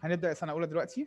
هنبدا سنه اولى دلوقتي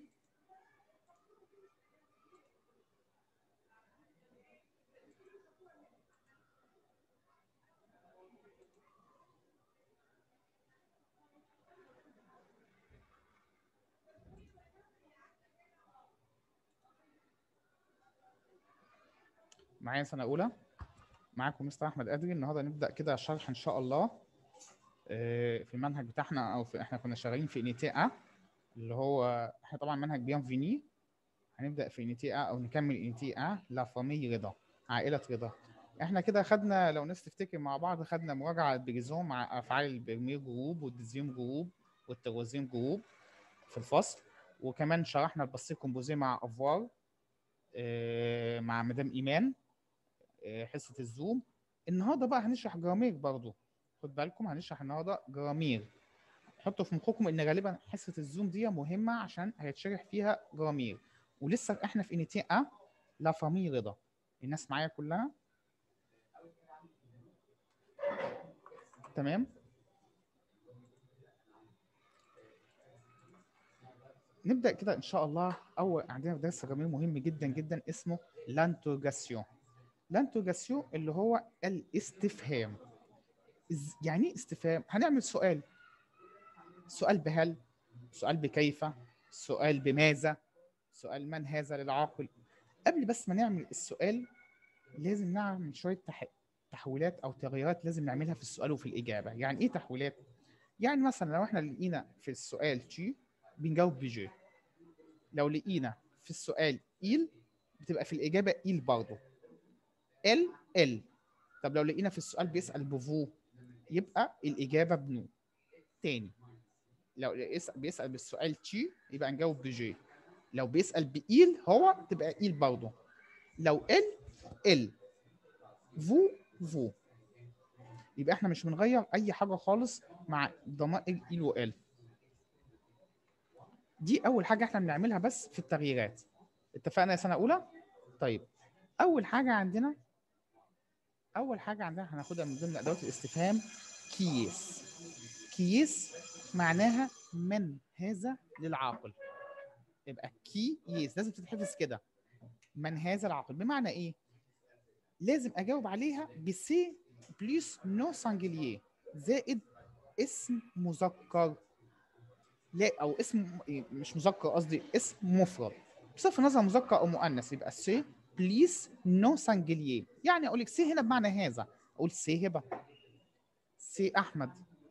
معايا سنه اولى معاكم مستر احمد ادري النهارده نبدا كده شرح ان شاء الله آه، في المنهج بتاعنا او في احنا كنا شغالين في انيتي ا اللي هو احنا طبعا منهج بيان فيني هنبدا في انيتي ا او نكمل انيتي ا لا فامي رضا عائله رضا احنا كده خدنا لو ناس تفتكر مع بعض خدنا مراجعه بريزون مع افعال البرمير جروب والديزيوم جروب والتروزيم جروب في الفصل وكمان شرحنا البسيط كومبوزي مع افوار آه، مع مدام ايمان آه، حصه الزوم النهارده بقى هنشرح جرامير برضو خد بالكم هنشرح النهارده جرامير حطوا في مخكم ان غالبا حصه الزوم دي مهمه عشان هيتشرح فيها جرامير ولسه احنا في انيتي ا لا فامي رضا الناس معايا كلها تمام نبدا كده ان شاء الله اول عندنا درس جميل مهم جدا جدا اسمه لانتوجاسيون لانتوجاسيون اللي هو الاستفهام إز- يعني ايه استفهام هنعمل سؤال سؤال بهل سؤال بكيف سؤال بماذا سؤال من هذا للعاقل قبل بس ما نعمل السؤال لازم نعمل شويه تح... تحويلات او تغييرات لازم نعملها في السؤال وفي الاجابه يعني ايه تحويلات يعني مثلا لو احنا لقينا في السؤال تي بنجاوب بجي لو لقينا في السؤال إيل بتبقى في الإجابة إيل برضه ال ال طب لو لقينا في السؤال بيسأل بفو يبقى الإجابة بنو تاني لو يسأل بيسأل بالسؤال تي يبقى نجاوب بجي لو بيسأل بإيل هو تبقى إيل برضه لو ال ال فو فو يبقى احنا مش بنغير أي حاجة خالص مع ضمائر إيل وإل دي اول حاجه احنا بنعملها بس في التغييرات اتفقنا يا سنه اولى طيب اول حاجه عندنا اول حاجه عندنا هناخدها من ضمن ادوات الاستفهام كيس كيس معناها من هذا للعاقل يبقى كيس لازم تتحفظ كده من هذا العاقل بمعنى ايه لازم اجاوب عليها بسي بلس نو سانجلييه زائد اسم مذكر لا او اسم إيه، مش مذكر قصدي اسم مفرد بصرف النظر مذكر او مؤنث يبقى سي بليز نو سانجلييه يعني اقول لك سي هنا بمعنى هذا اقول سي هبه سي احمد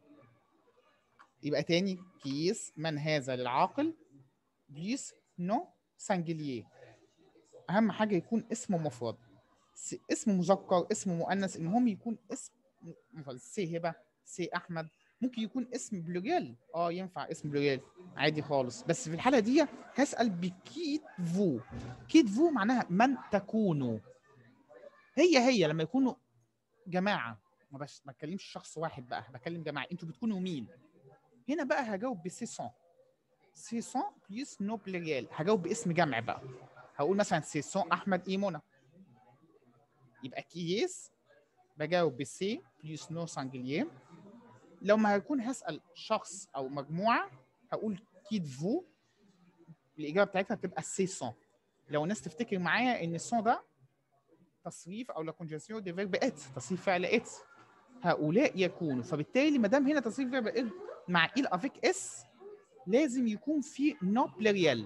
يبقى تاني كيس من هذا للعاقل بليز نو سانجلييه اهم حاجه يكون اسم مفرد س- اسم مذكر اسم مؤنث المهم يكون اسم مفرد سي هبه سي احمد ممكن يكون اسم بلوريال اه ينفع اسم بلوريال عادي خالص بس في الحاله دي هسال بكيت فو كيت فو معناها من تكونوا هي هي لما يكونوا جماعه ما بس ما اتكلمش شخص واحد بقى بكلم جماعه انتوا بتكونوا مين هنا بقى هجاوب بسيسون سيسون بلس نو بلوريال هجاوب باسم جمع بقى هقول مثلا سيسون احمد ايمونا يبقى كيس بجاوب بسي بلس نو سانجلييه لو ما هيكون هسأل شخص أو مجموعة هقول كيد فو الإجابة بتاعتها بتبقى سيسون لو الناس تفتكر معايا إن السون ده تصريف أو لا كونجاسيون دي فيرب إت تصريف فعل إت هؤلاء يكونوا فبالتالي ما دام هنا تصريف فيرب إت مع إل أفيك إس لازم يكون في نو بلوريال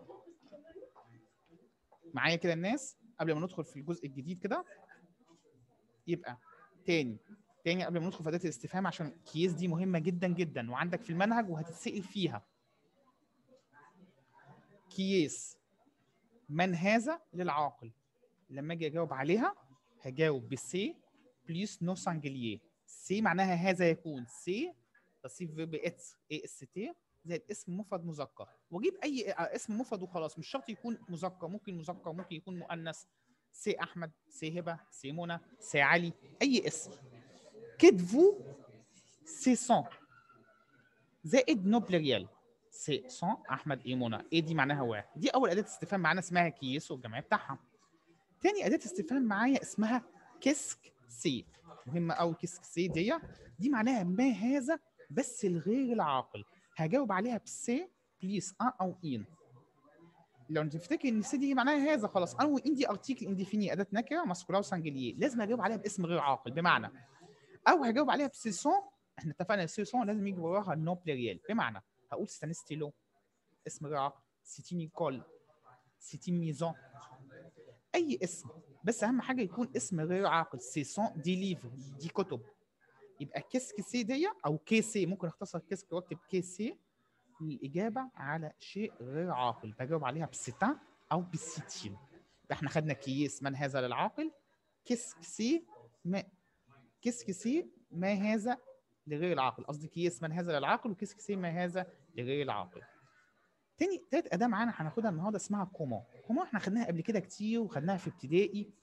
معايا كده الناس قبل ما ندخل في الجزء الجديد كده يبقى تاني تاني قبل ما ندخل في اداه الاستفهام عشان كيس دي مهمه جدا جدا وعندك في المنهج وهتتسال فيها كيس من هذا للعاقل لما اجي اجاوب عليها هجاوب بسي بلس نو سانجلييه سي معناها هذا يكون سي تصريف فيرب ات اي اس تي زائد اسم مفرد مذكر واجيب اي اسم مفرد وخلاص مش شرط يكون مذكر ممكن مذكر ممكن يكون مؤنث سي احمد سي هبه سي منى سي علي اي اسم qu'êtes-vous c'est 100 زائد نو بلوريال سي 100 احمد ايه منى ايه دي معناها واحد دي اول اداه استفهام معانا اسمها كيس والجمع بتاعها تاني اداه استفهام معايا اسمها كيسك سي مهمه قوي كيسك سي دي دي معناها ما هذا بس الغير العاقل هجاوب عليها بسي بليس ان او ان لو تفتكر ان سي دي معناها هذا خلاص ان وان دي ارتيكل انديفيني اداه نكره ماسكولار وسنجليه لازم اجاوب عليها باسم غير عاقل بمعنى او هجاوب عليها بسيسون احنا اتفقنا السيسون لازم يجي وراها النو بليريال بمعنى هقول ستانستيلو اسم غير عاقل سيتي نيكول سيتي ميزون اي اسم بس اهم حاجه يكون اسم غير عاقل سيسون دي ليفر دي كتب يبقى كيسك سي دي او كيسي ممكن اختصر كيسك واكتب كيسي الاجابه على شيء غير عاقل بجاوب عليها بستان او بالستين يبقى احنا خدنا كيس من هذا للعاقل كيسك سي ما كيسك سي ما هذا لغير العاقل قصدي كيس من هذا للعاقل وكيسك سي ما هذا لغير العاقل تاني تالت اداه معانا هناخدها النهارده اسمها كومون كومون احنا خدناها قبل كده كتير وخدناها في ابتدائي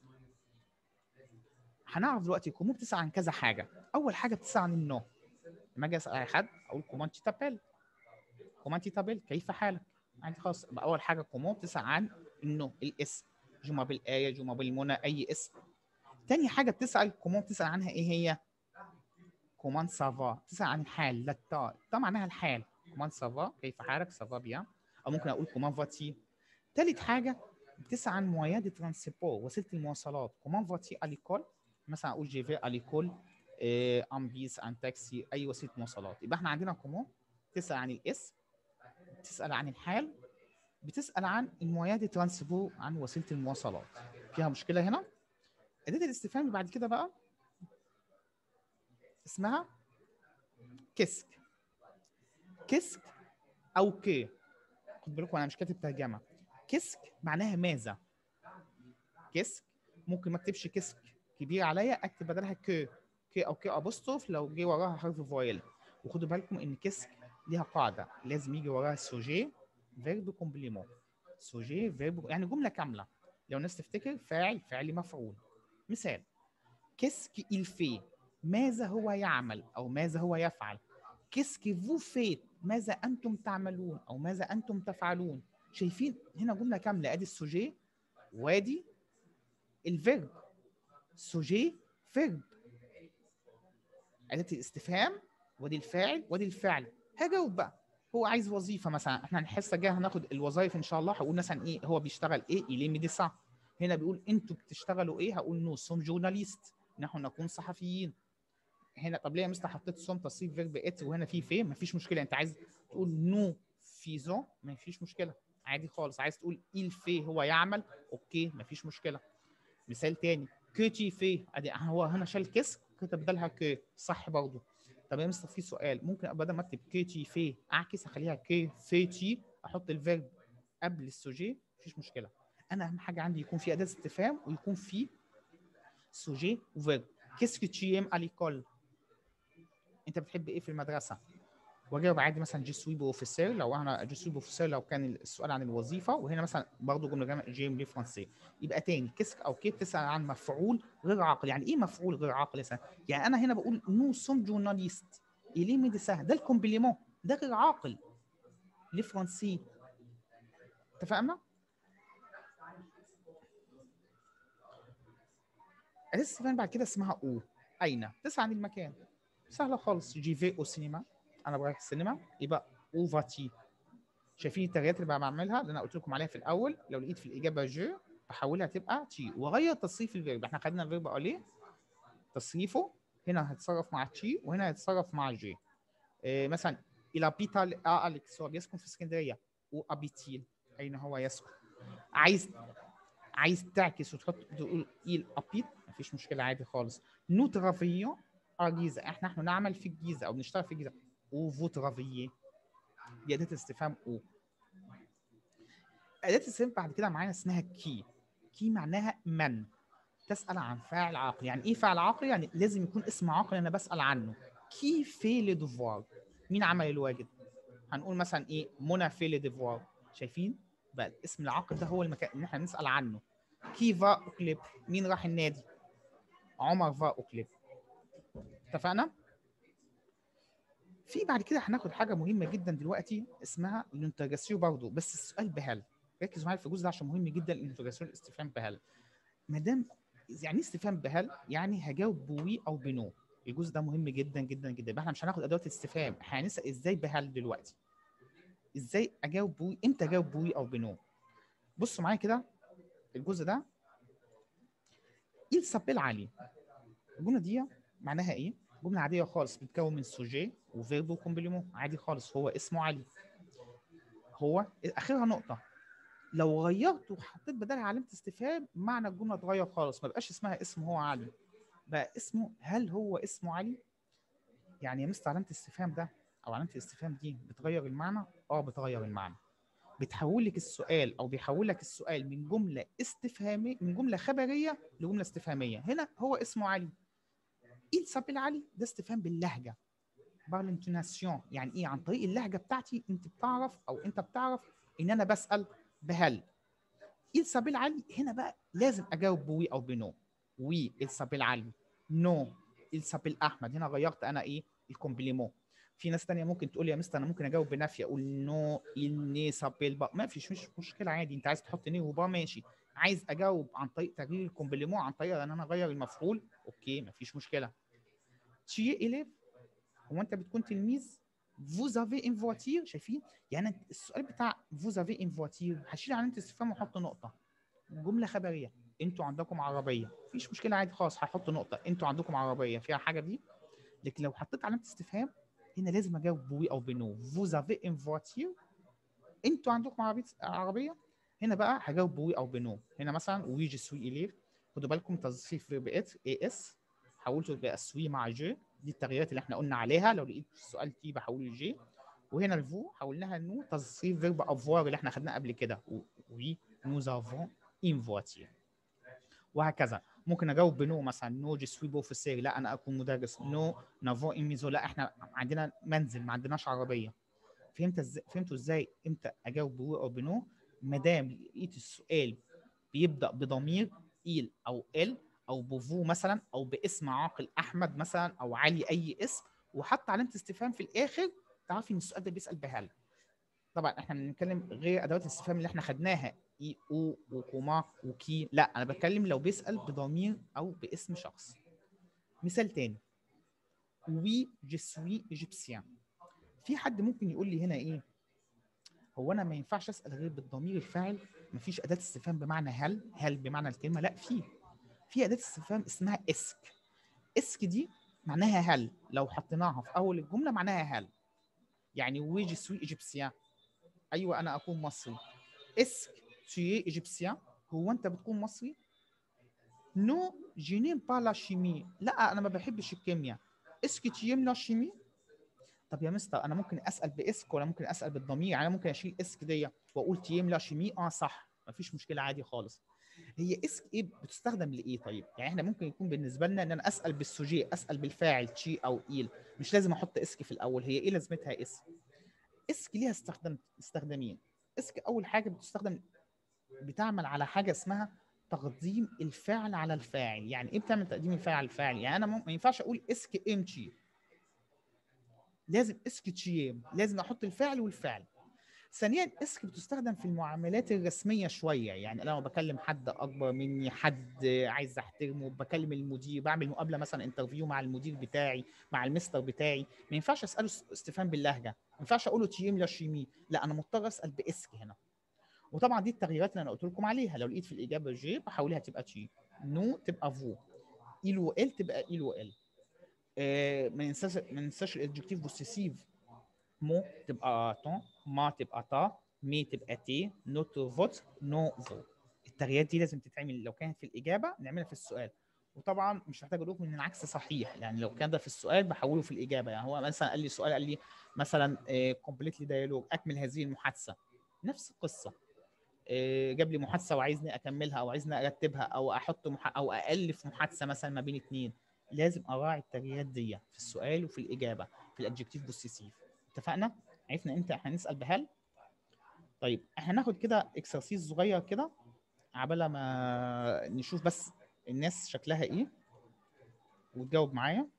هنعرف دلوقتي كومون بتسأل عن كذا حاجه اول حاجه بتسأل عن النو لما اجي اسال اي حد اقول كومون تي تابيل كومون تي تابيل كيف حالك عندي خلاص يبقى اول حاجه كومون بتسأل عن النو الاسم جمع بالايه جمع بالمنى اي اسم تاني حاجه بتسال كومون بتسال عنها ايه هي كومان سافا بتسال عن الحال لا التا التا معناها الحال كومان سافا كيف حالك سافا بيان او ممكن اقول كومان فاتي تالت حاجه بتسال عن مويا دي ترانسبور وسيله المواصلات كومان فاتي اليكول مثلا اقول جي في اليكول ام بيس ان تاكسي اي وسيله مواصلات يبقى احنا عندنا كومون بتسال عن الاسم بتسال عن الحال بتسال عن المويا دي ترانسبور عن وسيله المواصلات فيها مشكله هنا اداه الاستفهام اللي بعد كده بقى اسمها كسك كسك او كي خد بالكم انا مش كاتب ترجمه كسك معناها ماذا كسك ممكن ما اكتبش كسك كبير عليا اكتب بدلها كي كي او كي ابوستروف لو جه وراها حرف فويل وخدوا بالكم ان كسك ليها قاعده لازم يجي وراها سوجي فيرب كومبليمون سوجي فيرب يعني جمله كامله لو الناس تفتكر فاعل فعل مفعول مثال كسك il fait ماذا هو يعمل او ماذا هو يفعل كسك فو فيت ماذا انتم تعملون او ماذا انتم تفعلون شايفين هنا جمله كامله ادي السوجي وادي الفيرب سوجي فيرب اداه الاستفهام وادي الفاعل وادي الفعل هجاوب بقى هو عايز وظيفه مثلا احنا الحصه الجايه هناخد الوظائف ان شاء الله هقول مثلا ايه هو بيشتغل ايه الي ميديسان هنا بيقول انتوا بتشتغلوا ايه هقول نو سوم جورناليست نحن نكون صحفيين هنا طب ليه يا مستر حطيت سوم تصريف فيرب ات وهنا في في مفيش مشكله انت عايز تقول نو فيزون مفيش مشكله عادي خالص عايز تقول il في هو يعمل اوكي مفيش مشكله مثال تاني كو تي في ادي هو هنا شال كسك كتب بدلها كو صح برضه طب يا مستر في سؤال ممكن بدل ما اكتب كو تي في اعكس اخليها كو في تي احط الفيرب قبل السوجي مفيش مشكله انا اهم حاجه عندي يكون في اداه استفهام ويكون في سوجي وفيرب كيسكو تي ام اليكول انت بتحب ايه في المدرسه واجاوب عادي مثلا جي سوي بروفيسور لو انا جي سوي بروفيسور لو كان السؤال عن الوظيفه وهنا مثلا برضه جمله جامعه جي ام لي فرنسي يبقى تاني كيسك او كي بتسال عن مفعول غير عاقل يعني ايه مفعول غير عاقل مثلا يعني انا هنا بقول نو سوم جورناليست الي ميديسان ده الكومبليمون ده غير عاقل لي فرنسي اتفقنا؟ الاستفهام بعد كده اسمها او اين تسعى عن المكان سهله خالص جي في او سينما انا رايح السينما يبقى او فاتي شايفين التغييرات اللي بقى بعملها اللي انا قلت لكم عليها في الاول لو لقيت في الاجابه جو بحولها تبقى تي واغير تصريف الفيرب احنا خدنا الفيرب اليه تصريفه هنا هيتصرف مع تي وهنا هيتصرف مع جي إيه مثلا الى بيتا اليكس هو بيسكن في اسكندريه وابيتيل اين هو يسكن عايز عايز تعكس وتحط تقول il habite مفيش مشكله عادي خالص نو ترافيون الجيزه احنا نحن نعمل في الجيزه او بنشتغل في الجيزه او فو ترافيي دي اداه استفهام او اداه الاستفهام بعد كده معانا اسمها كي كي معناها من تسال عن فاعل عاقل يعني ايه فاعل عاقل يعني لازم يكون اسم عاقل انا بسال عنه كي في لي دوفوار مين عمل الواجب هنقول مثلا ايه منى في لي ديفوار شايفين بقى الاسم العاقل ده هو المكان اللي احنا بنسال عنه كي فا اوكليب مين راح النادي عمر فا اوكليب اتفقنا في بعد كده هناخد حاجه مهمه جدا دلوقتي اسمها الانترجاسيون برضه بس السؤال بهل ركزوا معايا في الجزء ده عشان مهم جدا الانترجاسيون الاستفهام بهل ما دام يعني استفهام بهل يعني هجاوب بوي او بنو الجزء ده مهم جدا جدا جدا احنا مش هناخد ادوات الاستفهام احنا هنسال ازاي بهل دلوقتي ازاي اجاوب بوي امتى اجاوب بوي او بنو بصوا معايا كده الجزء ده il s'appelle علي الجمله دي معناها ايه جمله عاديه خالص بتتكون من سوجي وفيرب وكومبليمون عادي خالص هو اسمه علي هو اخرها نقطه لو غيرت وحطيت بدلها علامه استفهام معنى الجمله اتغير خالص ما بقاش اسمها اسمه هو علي بقى اسمه هل هو اسمه علي يعني يا مستر علامه الاستفهام ده او علامه الاستفهام دي بتغير المعنى اه بتغير المعنى بتحول لك السؤال او بيحول لك السؤال من جمله استفهاميه من جمله خبريه لجمله استفهاميه هنا هو اسمه علي il s'appelle علي ده استفهام باللهجه بالانتوناسيون يعني ايه عن طريق اللهجه بتاعتي انت بتعرف او انت بتعرف ان انا بسال بهل il s'appelle علي هنا بقى لازم اجاوب بوي او بنو وي il s'appelle علي نو il s'appelle احمد هنا غيرت انا ايه الكومبليمون في ناس تانية ممكن تقول يا مستر انا ممكن اجاوب بنفي اقول نو il ne s'appelle pas ما فيش مش مشكله عادي انت عايز تحط ني وبا ماشي عايز اجاوب عن طريق تغيير الكومبليمون عن طريق ان انا اغير المفعول اوكي ما فيش مشكله تشي élève هو انت بتكون تلميذ vous avez une voiture شايفين يعني السؤال بتاع vous avez une voiture هشيل علامه الاستفهام واحط نقطه جمله خبريه انتوا عندكم عربيه مفيش مشكله عادي خالص هحط نقطه انتوا عندكم عربيه فيها حاجه دي لكن لو حطيت علامه استفهام هنا لازم اجاوب بوي او بنو vous avez une voiture انتوا عندكم عربيه عربيه هنا بقى هجاوب بوي او بنو هنا مثلا وي جو سوي اليف خدوا بالكم تصريف فيرب ات اي اس حولته يبقى سوي مع جو دي التغييرات اللي احنا قلنا عليها لو لقيت السؤال تي بحوله جي وهنا الفو حولناها نو تصريف فيرب افوار اللي احنا خدناه قبل كده وي نوز افون ان فواتير وهكذا ممكن اجاوب بنو مثلا نو جي سوي بروفيسير لا انا اكون مدرس نو نافون ان ميزو لا احنا عندنا منزل ما عندناش عربيه فهمت ازاي فهمتوا ازاي امتى اجاوب بو او بنو ما دام لقيت السؤال بيبدا بضمير ايل او ال او بوفو مثلا او باسم عاقل احمد مثلا او علي اي اسم وحط علامه استفهام في الاخر تعرفي ان السؤال ده بيسال بهل طبعا احنا بنتكلم غير ادوات الاستفهام اللي احنا خدناها اي او وكوما وكي لا انا بتكلم لو بيسال بضمير او باسم شخص مثال تاني وي جو سوي ايجيبسيان في حد ممكن يقول لي هنا ايه هو انا ما ينفعش اسال غير بالضمير الفاعل مفيش اداه استفهام بمعنى هل هل بمعنى الكلمه لا في في اداه استفهام اسمها اسك اسك دي معناها هل لو حطيناها في اول الجمله معناها هل يعني وي جو سوي ايجيبسيان ايوه انا اكون مصري اسك تي ايجيبسيان هو انت بتكون مصري نو جي نيم با لا شيمي لا انا ما بحبش الكيمياء اسك تيم لا شيمي طب يا مستر انا ممكن اسال باسك ولا ممكن اسال بالضمير يعني انا ممكن اشيل اسك دي واقول تيم لا شيمي اه صح مفيش مشكله عادي خالص هي اسك ايه بتستخدم لايه طيب يعني احنا ممكن يكون بالنسبه لنا ان انا اسال بالسوجي اسال بالفاعل تشي او ايل مش لازم احط اسك في الاول هي ايه لازمتها اسك اسك ليها استخدام استخدامين اسك اول حاجه بتستخدم بتعمل على حاجه اسمها تقديم الفعل على الفاعل يعني ايه بتعمل تقديم الفعل على الفاعل يعني انا ما ينفعش اقول اسك امشي لازم اسك تشيم لازم احط الفعل والفعل ثانيا اسك بتستخدم في المعاملات الرسميه شويه يعني انا لما بكلم حد اكبر مني حد عايز احترمه بكلم المدير بعمل مقابله مثلا انترفيو مع المدير بتاعي مع المستر بتاعي ما ينفعش اساله استفهام باللهجه ما ينفعش اقول له تيم لا شيمي لا انا مضطر اسال باسك هنا وطبعا دي التغييرات اللي انا قلت لكم عليها لو لقيت في الاجابه جي بحولها تبقى تي نو تبقى فو إل و ال تبقى إل و ال آه ما ننساش ما ننساش الادجكتيف بوسيسيف مو تبقى تون ما تبقى تا مي تبقى تي نوت فوت نو فو التغييرات دي لازم تتعمل لو كانت في الاجابه نعملها في السؤال وطبعا مش محتاج اقول لكم ان العكس صحيح يعني لو كان ده في السؤال بحوله في الاجابه يعني هو مثلا قال لي سؤال قال لي مثلا كومبليتلي دايلوج اكمل هذه المحادثه نفس القصه جاب لي محادثه وعايزني اكملها او عايزني ارتبها او احط مح... او الف محادثه مثلا ما بين اثنين لازم اراعي التغييرات دي في السؤال وفي الاجابه في الادجكتيف بوسيسيف اتفقنا عرفنا امتى احنا نسال بهل طيب احنا هناخد كده اكسرسيز صغير كده عبال ما نشوف بس الناس شكلها ايه وتجاوب معايا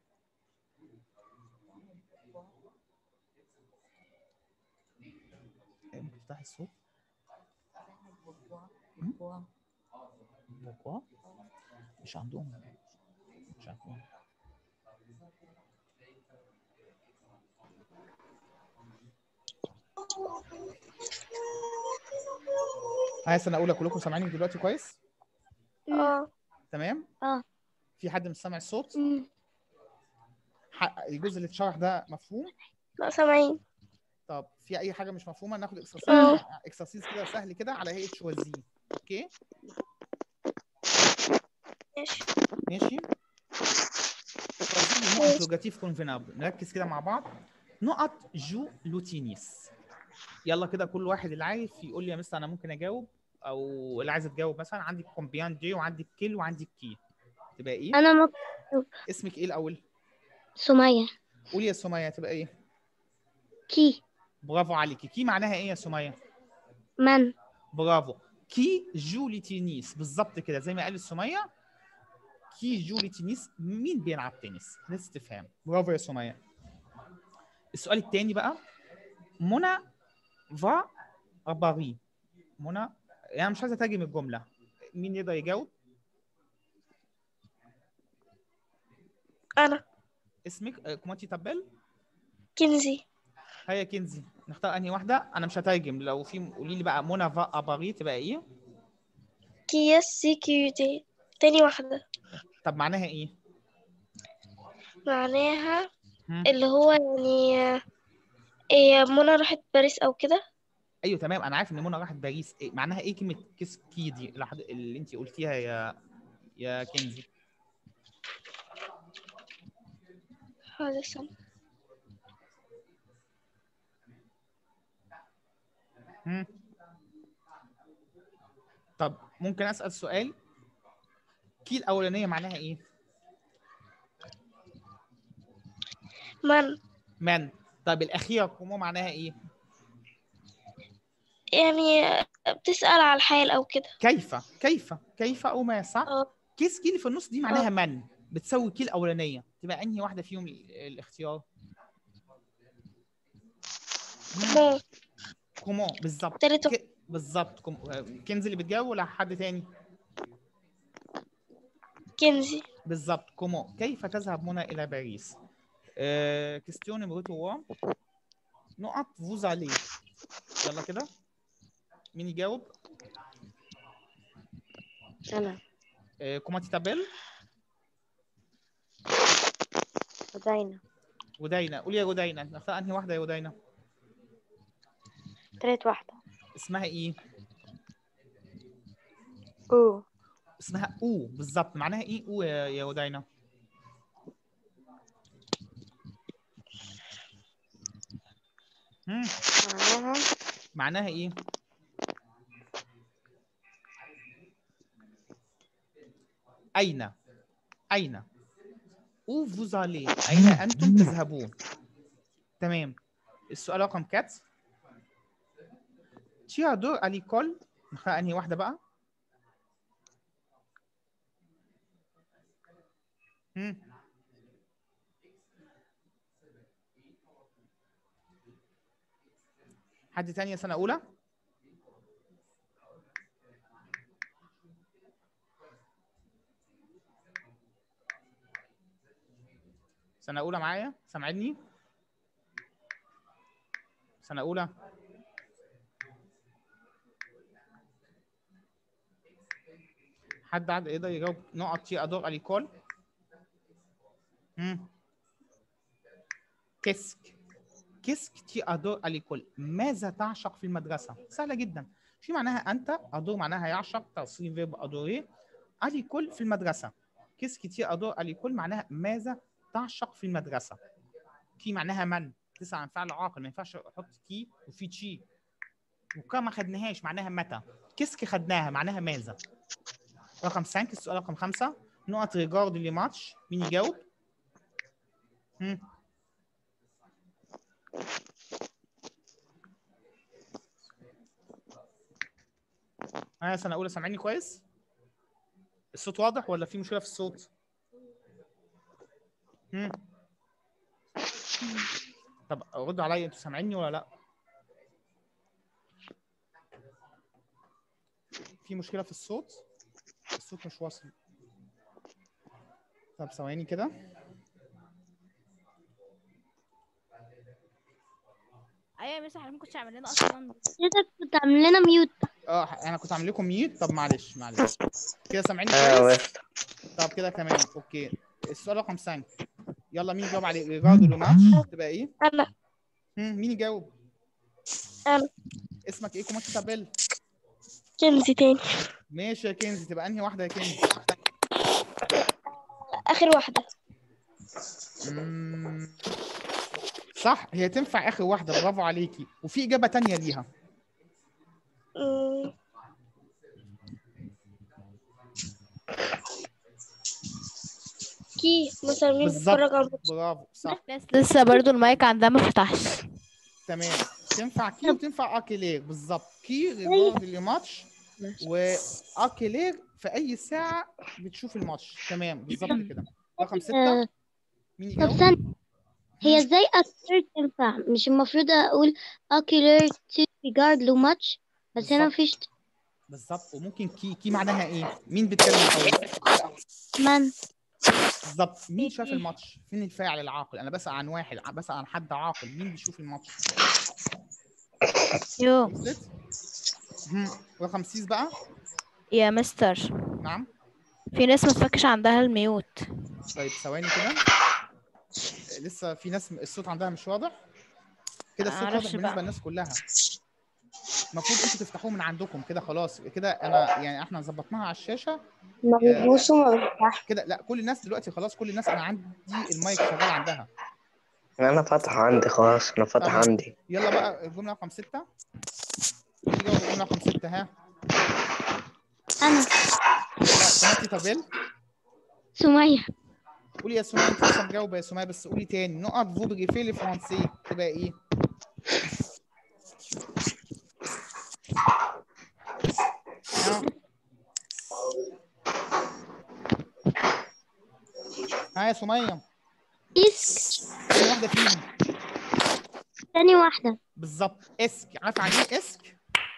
ممكن تفتحي الصوت بوكوا مش عندهم مش عندهم ها سنه اولى كلكم سامعيني دلوقتي كويس اه تمام اه في حد مش سامع الصوت أمم. ح- الجزء اللي اتشرح ده مفهوم لا سامعين طب في اي حاجه مش مفهومه ناخد اكسرسيز اه. اكسرسيز كده سهل كده على هيئه شوازيه اوكي ماشي ماشي شوازيه نقط انتروجاتيف كونفينابل نركز كده مع بعض نقط جو لوتينيس يلا كده كل واحد اللي عارف يقول لي يا مستر انا ممكن اجاوب او اللي عايز تجاوب مثلا عندي كومبيان دي وعندي كيل وعندي كي تبقى ايه انا مك... اسمك ايه الاول سمية قولي يا سميه تبقى ايه كي برافو عليكي كي معناها ايه يا سميه من برافو كي جولي تينيس بالظبط كده زي ما قال السمية كي جولي تينيس مين بيلعب تنس الاستفهام برافو يا سمية السؤال الثاني بقى منى فا باري منى يعني مش عايز اترجم الجملة مين يقدر يجاوب انا اسمك آه، كوماتي تابل كنزي هيا كنزي نختار انهي واحدة انا مش هترجم لو في قولي لي بقى منى فا باري تبقى ايه كيا سيكيورتي تاني واحدة طب معناها ايه معناها هم؟ اللي هو يعني آه، إيه منى راحت باريس او كده ايوه تمام انا عارف ان منى راحت باريس إيه معناها ايه كلمه كيس كي دي اللي حد- اللي انت قلتيها يا يا كنزي هذا سنة هم؟ طب ممكن اسال سؤال كي الاولانيه معناها ايه من من طب الاخيره كومو معناها ايه يعني آه، بتسأل على الحال او كده كيف كيف كيف او ما صح اه كيس كي اللي في النص دي معناها من بتساوي كي الاولانيه تبقى انهي واحده فيهم ال- الاختيار هم؟ مو كومو بالظبط تالت واحدة. ك- بالظبط كوم- آه، كنزي اللي بتجاوب ولا حد تاني كنزي بالظبط كومو كيف تذهب منى الى باريس آه كيستيون نمرو 3 نقط فوز عليه يلا كده مين يجاوب أنا آه كوماتي تابل ودينا ودينا قولي يا ودينا نختار انهي واحده يا ودينا تالت واحدة اسمها ايه أو اسمها او بالظبط معناها ايه او يا يا ودينا مم. معناها معناها ايه اين اين او vous allez اين انتم تذهبون تمام السؤال رقم 4 tu adores à l'école نختار انهي واحده بقى مم. حد تاني سنة أولى؟ سنة أولى معايا؟ سامعني؟ سنة أولى؟ حد عاد يقدر يجاوب نقط تي أدور أليكول؟ مم. كسك كسك تي أدور أليكول ماذا تعشق في المدرسة؟ سهلة جدا في معناها أنت أدور معناها يعشق تصريف فيرب أدوري أليكول في المدرسة كسك تي أدور أليكول معناها ماذا تعشق في المدرسة كي معناها من تسعة عن فعل عاقل ما ينفعش أحط كي وفي تشي وكا ما خدناهاش معناها متى كسك خدناها معناها ماذا رقم 5 السؤال رقم 5 نقط ريجارد لي ماتش مين يجاوب؟ مم. ها سنة أولى سامعيني كويس؟ الصوت واضح ولا في مشكلة في الصوت؟ مم. طب ردوا عليا انتوا سامعيني ولا لا؟ في مشكلة في الصوت؟ الصوت مش واصل طب ثواني كده ايوه يا مس احنا ما كنتش عامل لنا اصلا حضرتك كنت عامل لنا ميوت اه انا كنت عامل لكم ميوت طب معلش معلش كده سامعيني ايوه كويس مستر طب كده تمام اوكي السؤال رقم 5 يلا مين يجاوب عليه ريجاردو لو ماتش تبقى ايه أنا هم، مين يجاوب أنا. اسمك ايه كوماتي تابيل كنزي تاني ماشي يا كنزي تبقى انهي واحده يا كنزي آخر واحدة مم. صح هي تنفع اخر واحده برافو عليكي وفي اجابه تانية ليها مم. كي مثلا مين بالظبط. بيتفرج على الماتش برافو صح بس لسه برضو المايك عندها ما فتحش تمام تنفع كي وتنفع اكيلير بالظبط كي ريجارد الماتش واكيلير في اي ساعه بتشوف الماتش تمام بالظبط كده رقم ستة آه، مين طب يجاوب ثانية هي ازاي ocular تنفع مش المفروض اقول ocular to regard له much بس هنا بالظبط. مفيش بالظبط وممكن كي كي معناها ايه مين بيتكلم الاول من بالظبط مين شاف الماتش فين الفاعل العاقل انا بسأل عن واحد بسأل عن حد عاقل مين بيشوف الماتش يو وصلت هم، رقم سيس بقى يا مستر نعم في ناس ما تفكش عندها الميوت طيب ثواني كده لسه في ناس الصوت عندها مش واضح كده الصوت معرفش واضح بالنسبه بقى. للناس كلها المفروض انتوا تفتحوه من عندكم كده خلاص كده انا يعني احنا ظبطناها على الشاشه ما بيبوسوا ما بيفتحش كده لا كل الناس دلوقتي خلاص كل الناس انا عندي المايك شغال عندها انا فاتح عندي خلاص انا فاتح تمام. عندي يلا بقى الجمله رقم ستة مين يجاوب الجمله رقم ستة ها انا يلا كوماتي تابيل سمية قولي يا سمية انت لسه مجاوبه يا سمية بس قولي تاني نقط فو بجيفيلي فرنسي تبقى ايه؟ ها ها يا سمية اسك أي واحدة فيهم تاني واحدة بالظبط اسك عارفة يعني ايه اسك؟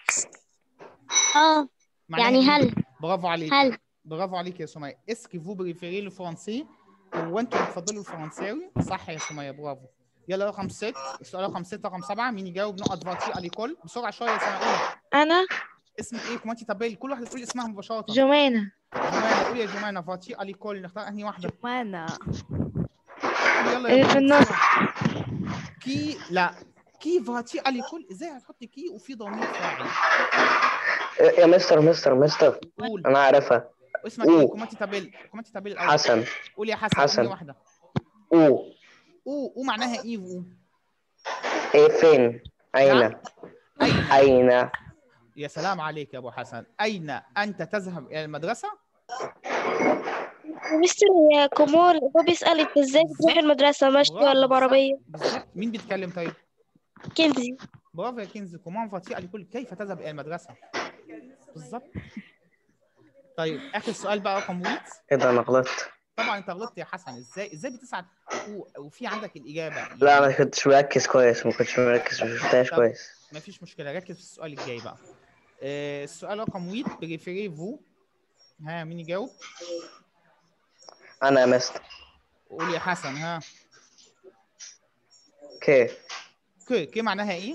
اه معناها يعني إيه؟ هل برافو عليك هل برافو عليك يا سمية اسك فو بريفيري لو فرنسي وانتوا بتفضلوا الفرنساوي صح يا سمية برافو يلا رقم ست السؤال رقم ستة رقم سبعة مين يجاوب نقط فاتي اليكول بسرعة شوية يا سنة أولى أنا اسمك ايه كوماتي تابيل كل واحدة تقول اسمها مباشرة جمانة جمانة قولي يا جمانة فاتي اليكول نختار انهي واحدة وانا قولي يلا اللي يا في جمانة النص. بسرعة. كي لا كي فاتي اليكول ازاي هتحط كي وفي ضمير فاعل يا مستر مستر مستر قول انا عارفها اسمك ايه أوه. كوماتي تابيل كوماتي تابيل الأول حسن قول يا حسن حسن. انهي واحدة او او او معناها ايه او ايه فين اين نعم. اين اين يا سلام عليك يا ابو حسن اين انت تذهب الى المدرسة مستر يا كومور هو بيسأل انت ازاي بتروح المدرسة ماشي برافو، ولا صح. بعربية بالظبط مين بيتكلم طيب كنزي برافو يا كنز كومان فاتي اليكول كيف تذهب الى المدرسة بالظبط طيب اخر سؤال بقى رقم ويت ايه ده انا غلطت طبعا انت غلطت يا حسن ازاي ازاي بتسعد و- وفي عندك الاجابه لا انا كنتش مركز كويس ما كنتش مركز ما شفتهاش طب. كويس ما فيش مشكله ركز في السؤال الجاي بقى آه السؤال رقم 8 بريفيري فو ها مين يجاوب انا يا مستر قول يا حسن ها كي كي كي معناها ايه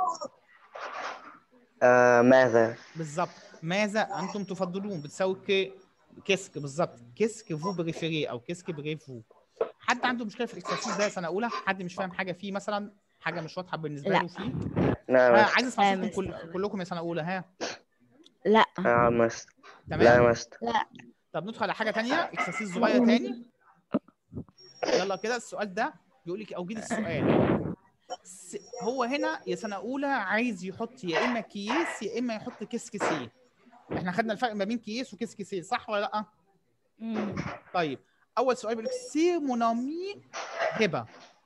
آه ماذا بالظبط ماذا انتم تفضلون بتساوي كي كيسك بالظبط كيسك فو بريفيري او كيسك بريفو حد عنده مشكله في الاكسرسيس ده يا سنه اولى حد مش فاهم حاجه فيه مثلا حاجه مش واضحه بالنسبه لا. له فيه لا ها يا مستر عايز اسمع لا، صوتكم كل... كلكم يا سنه اولى ها لا يا مستر تمام لا يا مستر طب ندخل على حاجه تانية اكسرسيس صغير تاني يلا كده السؤال ده بيقول لك اوجد السؤال س- هو هنا يا سنه اولى عايز يحط يا اما كيس يا اما يحط كيس كيسيه احنا خدنا الفرق ما بين كيس وكيس كيسيه صح ولا لا مم. طيب اول سؤال بيقول لك سي مونامي هبه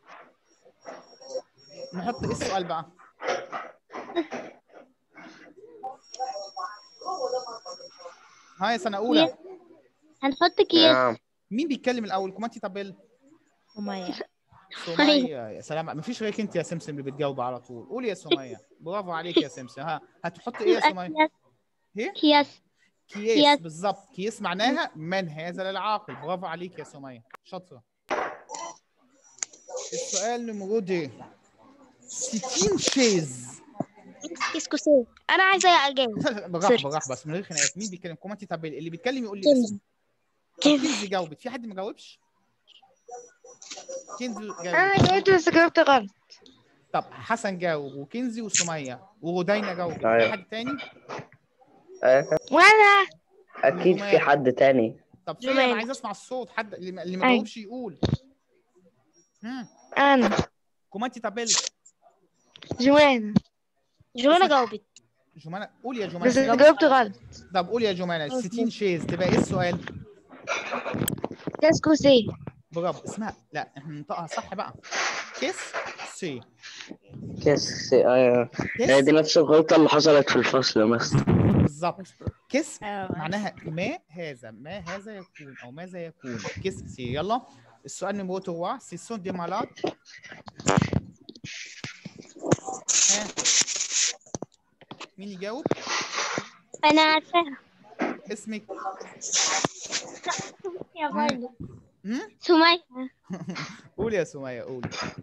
نحط ايه السؤال بقى ها يا سنه اولى هنحط كيس نعم مين بيتكلم الاول كوماتي طبل سمية سمية يا سلام مفيش غيرك انت يا سمسم اللي بتجاوب على طول قولي يا سمية برافو عليك يا سمسم ها هتحط ايه يا يبقى سمية كيس ايه كيس كيس كيس. بالظبط كيس معناها من هذا للعاقل برافو عليك يا سمية شاطرة السؤال نمرو دي ستين شيز كيسكو سي انا عايزه اجاوب بالراحه صرت. بالراحه بس من غير خناقات مين بيتكلم كوماتي طب اللي بيتكلم يقول لي كنزي. اسمه طب كنزي. كنزي جاوبت في حد ما جاوبش كنزي انا جاوبت جاوبت بس جاوبت غلط طب حسن جاوب وكنزي وسميه وغدينا جاوبت في أيوة. حد تاني آه، وانا اكيد في حد تاني طب فين انا جمال. عايز اسمع الصوت حد اللي ما- اللي ما أيوة. جاوبش يقول هم انا كوماتي تابيل جوانا جوانا جاوبت جمانة قول يا بس جمانة جاوبت غلط طب قول يا جمانة 60 شيز تبقى ايه السؤال؟ كاسكو سي برافو اسمها لا احنا ننطقها صح بقى كيس سي كيس ايوه هي دي كيس نفس الغلطة اللي حصلت في الفصل مثلا بالظبط كيس أيوة. معناها ما هذا ما هذا يكون او ماذا يكون كيس سي يلا السؤال نمرو 3 سي سون دي مالاد ها مين يجاوب؟ انا عارفاها اسمك يا مم. برضه هم؟ سمية قول يا سمية قول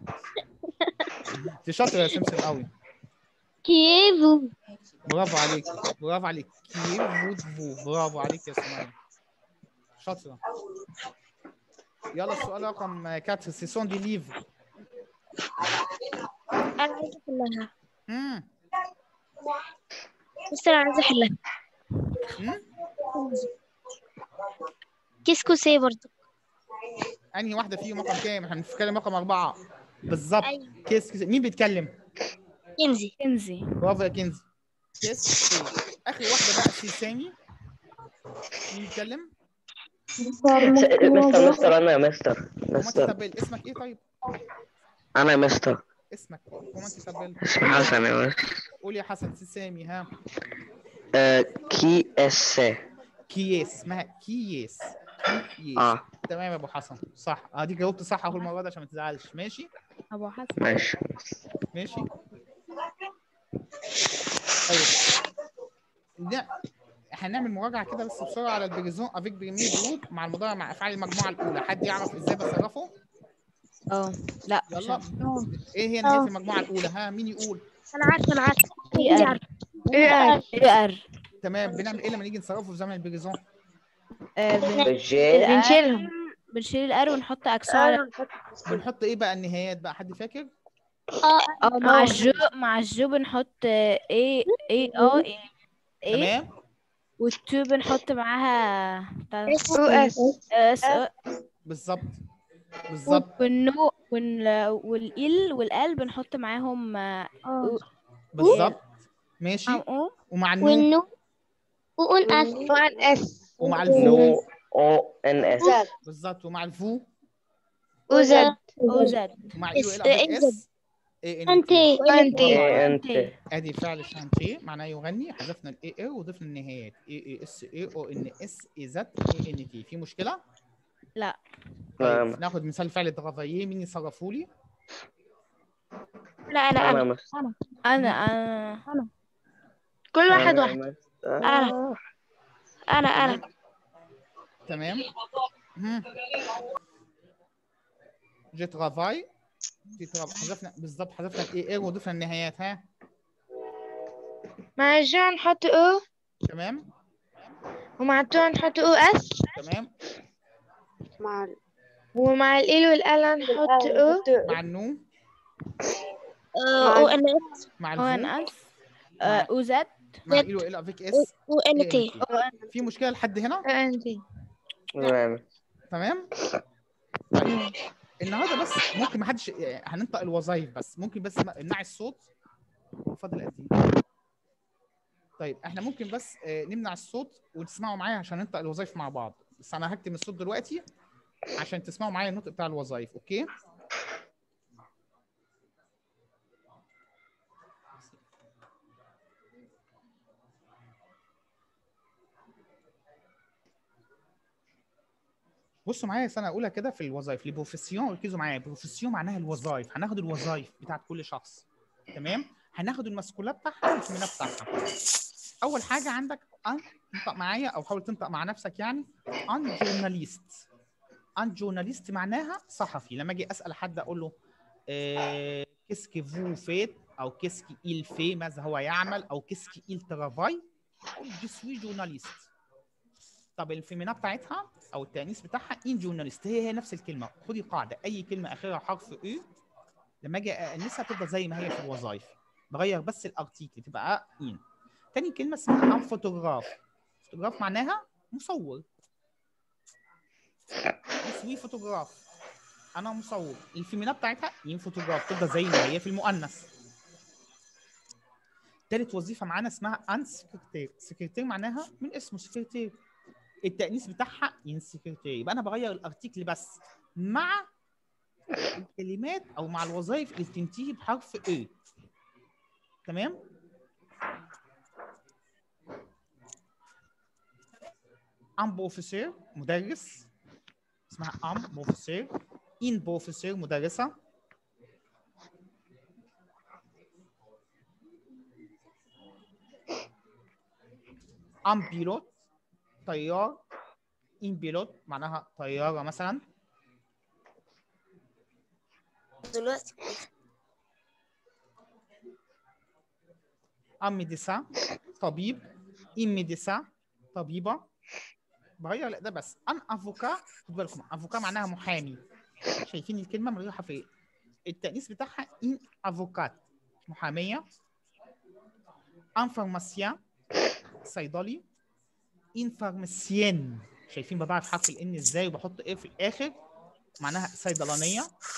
انت شاطرة يا سمسم قوي كيفو برافو عليك برافو عليك كيف فود فو برافو عليك يا سمية شاطرة يلا السؤال رقم 4 سي سون دي ليفر انا عايزه احلها امم بس انا عايزه احلها امم كيسكو سي برضه انهي واحدة فيهم رقم كام؟ احنا بنتكلم رقم أربعة بالظبط ايوه كيس كيس مين بيتكلم؟ كنزي كنزي برافو يا كنزي كيس سي. آخر واحدة بقى سي سامي مين بيتكلم؟ مستر مستر انا يا مستر كومانتي مستر تابيل اسمك ايه طيب؟ انا يا مستر اسمك كومانتي تابيل اسمي حسن يا مستر قول يا حسن سي سامي ها آه، كي اس كياس اسمها كياس كياس اه تمام يا ابو حسن صح اه دي جاوبت صح اهو المره دي عشان ما تزعلش ماشي ابو حسن ماشي ماشي طيب ده هنعمل مراجعه كده بس بسرعه على البريزون افيك بريمير جروب مع المضارع مع افعال المجموعه الاولى حد يعرف ازاي بصرفه اه لا مش يلا عارفة. ايه هي نهايه المجموعه الاولى ها مين يقول انا عارفه انا عارفه اي كنزي ار عارفه ايه اي ار تمام بنعمل ايه لما نيجي نصرفه في زمن البريزون آه، بن- الجي بنشيلهم بنشيل الار ونحط اكسو على بنحط ايه بقى النهايات بقى حد فاكر اه اه مع آه. الجو مع الجو بنحط اي اي اه اي تمام والتو بنحط معاها بتاع ده. او اس اس آه، بالظبط بالظبط والنو وال- والال والال بنحط معاهم آه، بالظبط ماشي او ومع النون والنو وقول اس وان اس ومع الفو نو او ان اس بالظبط ومع الفو او زد او زد ومع الاي اس- وال افيك إنزل. اس اي ان انت تي انت اي انت ادي فعل شانتيه معناه يغني حذفنا الاي اي وضفنا النهايات اي اي اس اي او ان اس اي زد اي ان تي في مشكله؟ لا نعم. طيب ناخد مثال فعل درافاييه مين يصرفوا لي؟ لا انا انا انا مستر انا انا كل واحد أنا واحد مستر. انا انا انا تمام هم. جي ترافاي جي ترافاي حذفنا بالظبط حذفنا الاي اي وضفنا النهايات ها مع الجو نحط او تمام ومع التو نحط او اس تمام مع ومع ال والال نحط او مع النو او ان اس مع او ان الفو اس آه، او زد مع الاي وال افيك اس او ان تي في مشكله لحد هنا؟ انت نعم تمام طيب النهارده بس ممكن ما حدش هننطق الوظائف بس ممكن بس ما- نمنع الصوت فاضل قد ايه طيب احنا ممكن بس آه، نمنع الصوت وتسمعوا معايا عشان ننطق الوظائف مع بعض بس انا هكتم الصوت دلوقتي عشان تسمعوا معايا النطق بتاع الوظائف اوكي بصوا معايا سنه اولى كده في الوظائف لبروفيسيون ركزوا معايا بروفيسيون معناها الوظائف هناخد الوظائف بتاعت كل شخص تمام هناخد المسكوله بتاعها والفيمينا بتاعها اول حاجه عندك ان انطق معايا او حاول تنطق مع نفسك يعني ان جورناليست ان جورناليست معناها صحفي لما اجي اسال حد اقول له آه كيسكي فو فيت او كيسكي il في ماذا هو يعمل او كيسكي il travaille جو سوي جورناليست طب الفيمينا بتاعتها او التانيث بتاعها ان جورناليست هي هي نفس الكلمه خدي قاعده اي كلمه اخرها حرف او لما اجي انسها تفضل زي ما هي في الوظائف بغير بس الارتيكل تبقى ان تاني كلمه اسمها ان فوتوغراف فوتوغراف معناها مصور سوي فوتوغراف انا مصور الفيمينا بتاعتها ان فوتوغراف تفضل زي ما هي في المؤنث تالت وظيفه معانا اسمها ان سكرتير سكرتير معناها من اسمه سكرتير التأنيث بتاعها ان سكرتير يبقى انا بغير الارتيكل بس مع الكلمات او مع الوظائف اللي بتنتهي بحرف او تمام ام بروفيسور مدرس اسمها ام بروفيسور ان بروفيسور مدرسه ام بيلوت طيار ان بيلوت معناها طياره مثلا دلوقتي ام ميديسان طبيب ان ميديسان طبيبه بغير لا ده بس ان افوكا خد بالكم افوكا معناها محامي شايفين الكلمه من غير حرفيه التأنيث بتاعها ان افوكات محاميه ان فارماسيان صيدلي ان فارماسيان شايفين بضاعف حرف الان ازاي وبحط ايه في الاخر معناها صيدلانيه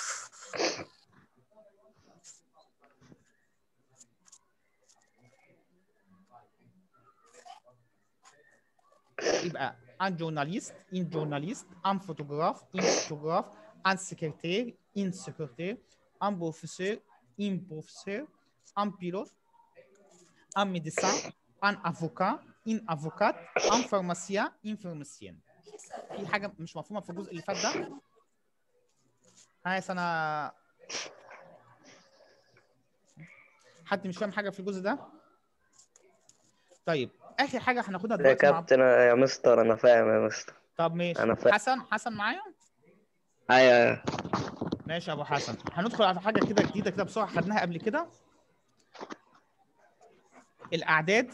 يبقى ان جورناليست ان جورناليست ان فوتوغراف ان فوتوغراف ان سكرتير ان سكرتير ان بروفيسور ان بروفيسور ان بيلوت ان ميديسان ان افوكا ان افوكات ان فارماسيان ان فارماسيان في حاجه مش مفهومه في الجزء اللي فات ده هاي سنه حد مش فاهم حاجه في الجزء ده طيب اخر حاجه هناخدها يا دلوقتي مع كابتن يا مستر انا فاهم يا مستر طب ماشي أنا فاهم. حسن حسن معايا ايوه ماشي يا ابو حسن هندخل على حاجه كده جديده كده بسرعه خدناها قبل كده الاعداد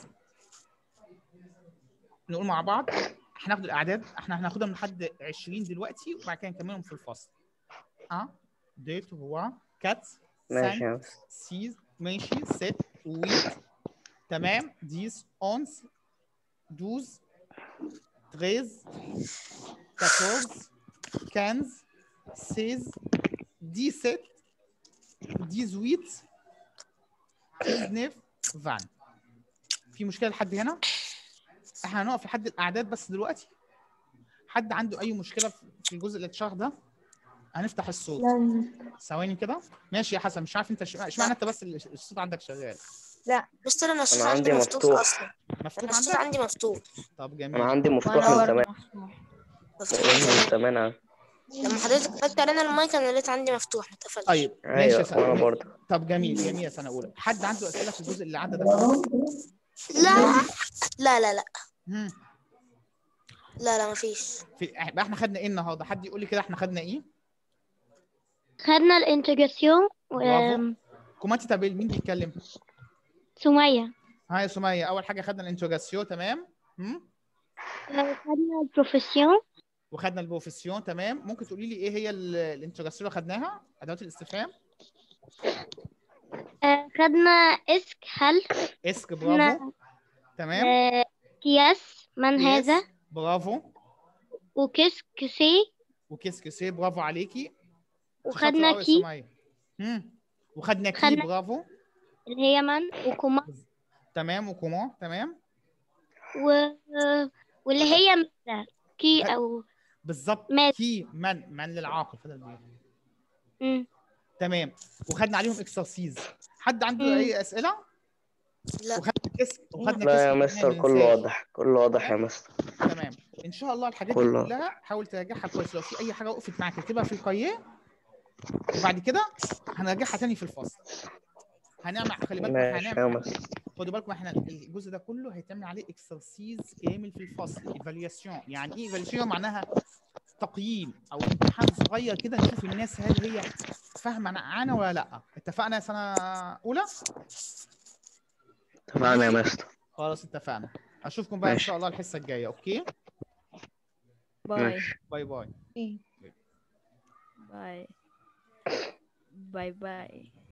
نقول مع بعض هناخد الاعداد احنا هناخدها من لحد 20 دلوقتي وبعد كده نكملهم في الفصل 1 2 3 4 ماشي يا 5 مستر 6 ماشي 7 8 تمام 10 11 12 13 14 15 16 17 18 19 20 في مشكله لحد هنا احنا هنقف لحد الاعداد بس دلوقتي حد عنده اي مشكله في الجزء اللي اتشرح ده هنفتح الصوت ثواني كده ماشي يا حسن مش عارف انت ش- اشمعنى انت بس اللي الصوت عندك شغال مستر انا الصوت أنا عندي عندي مفتوح مفتوح. اصلا مفتوح انا الصوت عندك عندي مفتوح طب انا جميل عندي مفتوح وانا من برضه زمان مفتوح مفتوح من زمان لما حضرتك فتحت علينا المايك انا لقيت عندي مفتوح ما اتقفلش طيب ماشي يا ايوه سنة وانا برضه طب جميل جميل يا سنه اولى حد عنده اسئله في الجزء اللي عدى ده كله؟ لا لا لا لا مم. لا لا مفيش في يبقى احنا خدنا ايه النهارده حد يقول لي كده احنا خدنا ايه خدنا الانتجراسيون برافو. كوماتي تابيل مين بيتكلم وسمية ها يا سميه اول حاجه خدنا الانتروجاسيون تمام مم. خدنا البروفيسيون وخدنا البروفيسيون تمام ممكن تقولي لي ايه هي ال- الانتروجاسيون اللي خدناها ادوات الاستفهام آه، خدنا اسك هل اسك برافو خدنا تمام آه، كياس من يس. هذا برافو وكيس كسي وكيس كيسي برافو عليكي وخدنا شاطرة أوي يا كي سمية. مم. وخدنا كي خدنا- برافو اللي هي من وكوما تمام وكومون تمام و... آه، واللي هي ماذا كي أو بالظبط مات. كي من من للعاقل فضل دي. مم. تمام وخدنا عليهم اكسرسيز حد عنده مم. اي اسئله لا وخدنا كيس وخدنا لا يا كيس مستر كله واضح كله واضح يا مستر تمام ان شاء الله الحاجات دي كله. كلها حاول تراجعها كويس لو في اي حاجه وقفت معاك اكتبها في القاية وبعد كده هنراجعها تاني في الفصل هنعمل خلي بالكم ماشي يا هنعمل مستر خدوا بالكم احنا الجزء ده كله هيتعمل عليه اكسرسيز كامل في الفصل ايفالويشن يعني ايه ايفالويشن معناها تقييم او امتحان صغير كده نشوف الناس هل هي فاهمه معانا ولا لا اتفقنا يا سنه اولى اتفقنا يا مستر خلاص اتفقنا اشوفكم بقى ان ماشي. شاء الله الحصه الجايه اوكي باي ماشي باي باي باي باي باي